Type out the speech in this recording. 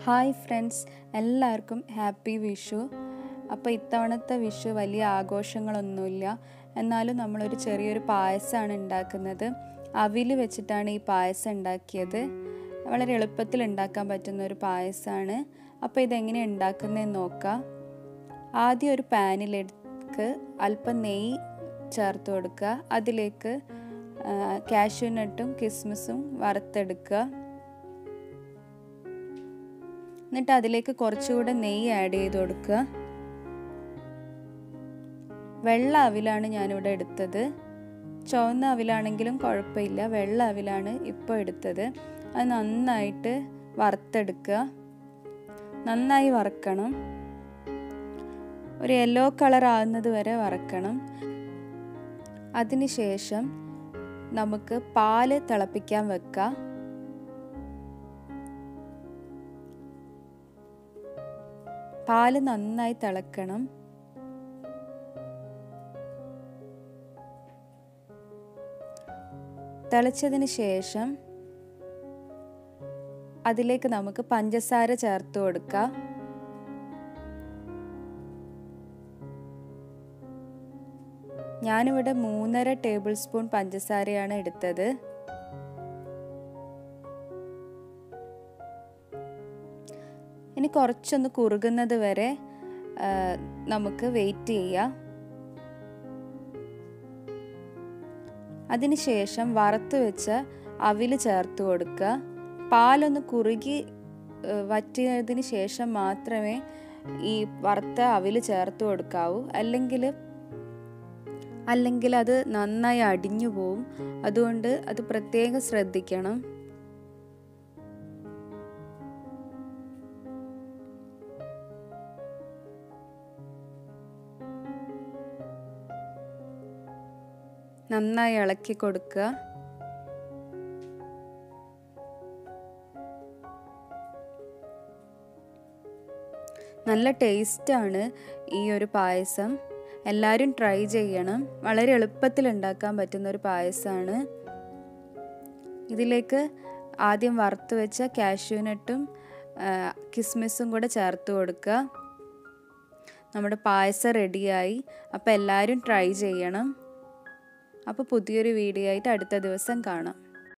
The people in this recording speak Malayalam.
ഹായ് ഫ്രണ്ട്സ് എല്ലാവർക്കും ഹാപ്പി വിഷു അപ്പോൾ ഇത്തവണത്തെ വിഷു വലിയ ആഘോഷങ്ങളൊന്നുമില്ല എന്നാലും നമ്മളൊരു ചെറിയൊരു പായസമാണ് ഉണ്ടാക്കുന്നത് അവിൽ വെച്ചിട്ടാണ് ഈ പായസം ഉണ്ടാക്കിയത് വളരെ എളുപ്പത്തിൽ ഉണ്ടാക്കാൻ പറ്റുന്ന ഒരു പായസമാണ് അപ്പോൾ ഇതെങ്ങനെ ഉണ്ടാക്കുന്നതെന്ന് നോക്കാം ആദ്യം ഒരു പാനിലേക്ക് അല്പം നെയ്യ് ചേർത്ത് കൊടുക്കുക അതിലേക്ക് കാഷ്യൂനട്ടും കിസ്മിസും വറുത്തെടുക്കുക എന്നിട്ട് അതിലേക്ക് കുറച്ചുകൂടെ നെയ്യ് ആഡ് ചെയ്ത് കൊടുക്കുക വെള്ള അവിലാണ് ഞാനിവിടെ എടുത്തത് ചുവന്ന അവിലാണെങ്കിലും കുഴപ്പമില്ല വെള്ള അവിലാണ് ഇപ്പോൾ എടുത്തത് അത് നന്നായിട്ട് വറുത്തെടുക്കുക നന്നായി വറക്കണം ഒരു യെല്ലോ കളർ ആകുന്നത് വരെ വറക്കണം അതിനുശേഷം നമുക്ക് പാല് തിളപ്പിക്കാൻ വെക്കാം പാല് നന്നായി തിളക്കണം തിളച്ചതിന് ശേഷം അതിലേക്ക് നമുക്ക് പഞ്ചസാര ചേർത്ത് കൊടുക്കാം ഞാനിവിടെ മൂന്നര ടേബിൾ സ്പൂൺ പഞ്ചസാരയാണ് എടുത്തത് ഇനി കുറച്ചൊന്ന് കുറുകുന്നത് വരെ നമുക്ക് വെയിറ്റ് ചെയ്യാം അതിനുശേഷം വറുത്ത് വെച്ച അവിൽ ചേർത്ത് കൊടുക്കുക പാലൊന്ന് കുറുകി വറ്റിയതിന് ശേഷം മാത്രമേ ഈ വറുത്ത അവിൽ ചേർത്ത് കൊടുക്കാവൂ അല്ലെങ്കിൽ അല്ലെങ്കിൽ അത് നന്നായി അടിഞ്ഞു പോവും അതുകൊണ്ട് അത് പ്രത്യേകം ശ്രദ്ധിക്കണം നന്നായി ഇളക്കി കൊടുക്കുക നല്ല ടേസ്റ്റാണ് ഈ ഒരു പായസം എല്ലാവരും ട്രൈ ചെയ്യണം വളരെ എളുപ്പത്തിൽ ഉണ്ടാക്കാൻ പറ്റുന്ന ഒരു പായസമാണ് ഇതിലേക്ക് ആദ്യം വറുത്ത് വെച്ച കാഷ്യൂനട്ടും കിസ്മിസും കൂടെ ചേർത്ത് കൊടുക്കുക നമ്മുടെ പായസം റെഡിയായി അപ്പോൾ എല്ലാവരും ട്രൈ ചെയ്യണം അപ്പോൾ പുതിയൊരു വീഡിയോ ആയിട്ട് അടുത്ത ദിവസം കാണാം